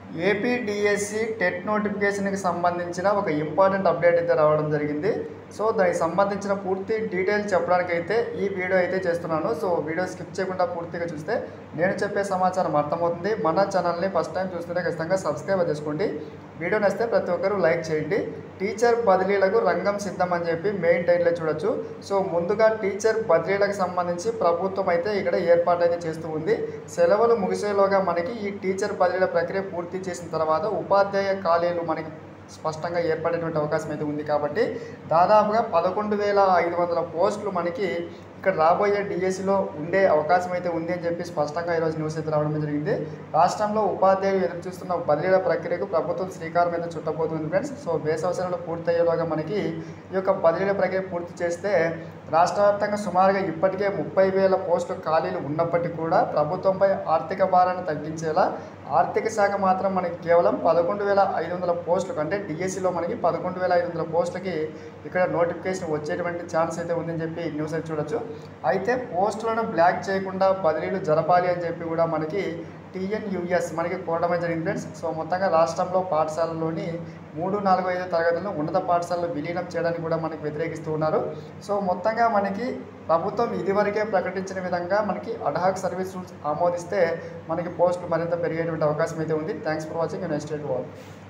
AP DSC TET నోటిఫికేషన్కి సంబంధించిన ఒక ఇంపార్టెంట్ అప్డేట్ అయితే రావడం జరిగింది సో దానికి సంబంధించిన పూర్తి డీటెయిల్స్ చెప్పడానికి అయితే ఈ వీడియో అయితే చేస్తున్నాను సో వీడియో స్కిప్ చేయకుండా పూర్తిగా చూస్తే నేను చెప్పే సమాచారం అర్థమవుతుంది మన ఛానల్ని ఫస్ట్ టైం చూస్తుంటే ఖచ్చితంగా సబ్స్క్రైబ్ చేసుకోండి వీడియో నచ్చితే ప్రతి ఒక్కరూ లైక్ చేయండి టీచర్ బదిలీలకు రంగం సిద్ధం అని చెప్పి మెయిన్ టైట్లో చూడొచ్చు సో ముందుగా టీచర్ బదిలీలకు సంబంధించి ప్రభుత్వం అయితే ఇక్కడ ఏర్పాటు అయితే చేస్తూ ఉంది సెలవులు ముగిసేలోగా మనకి ఈ టీచర్ బదిలీల ప్రక్రియ పూర్తి చేసిన తర్వాత ఉపాధ్యాయ ఖాళీలు మనకి స్పష్టంగా ఏర్పడేటువంటి అవకాశం అయితే ఉంది కాబట్టి దాదాపుగా పదకొండు వేల ఐదు వందల పోస్టులు మనకి ఇక్కడ రాబోయే డిఎస్సిలో ఉండే అవకాశం అయితే ఉంది అని చెప్పి స్పష్టంగా ఈరోజు న్యూస్ అయితే రావడం జరిగింది రాష్ట్రంలో ఉపాధ్యాయులు ఎదురు చూస్తున్న బదిలీల ప్రక్రియకు ప్రభుత్వం శ్రీకారం అయితే చుట్టబోతుంది ఫ్రెండ్స్ సో వేసవి సెలవులు పూర్తయ్యేలోగా మనకి ఈ యొక్క బదిలీల ప్రక్రియ పూర్తి చేస్తే రాష్ట్ర వ్యాప్తంగా సుమారుగా ఇప్పటికే ముప్పై వేల పోస్టులు ఖాళీలు ఉన్నప్పటికీ కూడా ప్రభుత్వంపై ఆర్థిక భారాన్ని తగ్గించేలా ఆర్థిక శాఖ మాత్రం మనకి కేవలం పదకొండు వేల ఐదు వందల పోస్టులకు అంటే డిఎస్సిలో మనకి పదకొండు వేల ఐదు వందల పోస్టులకి ఇక్కడ నోటిఫికేషన్ వచ్చేటువంటి ఛాన్స్ అయితే ఉందని చెప్పి న్యూస్ అయితే చూడొచ్చు అయితే పోస్టులను బ్లాక్ చేయకుండా బదిలీలు జరపాలి అని చెప్పి కూడా మనకి టీఎన్యూఎస్ మనకి కోరడమే జరిగింది ఫ్రెండ్స్ సో మొత్తంగా రాష్ట్రంలో పాఠశాలలోని మూడు నాలుగు ఐదు తరగతులను ఉన్నత పాఠశాలలో విలీనం చేయడానికి కూడా మనకి వ్యతిరేకిస్తూ ఉన్నారు సో మొత్తంగా మనకి ప్రభుత్వం ఇదివరకే ప్రకటించిన విధంగా మనకి అడ్హాక్ సర్వీస్ రూల్స్ ఆమోదిస్తే మనకి పోస్టులు మరింత పెరిగేటువంటి అవకాశం అయితే ఉంది thanks for watching next date wall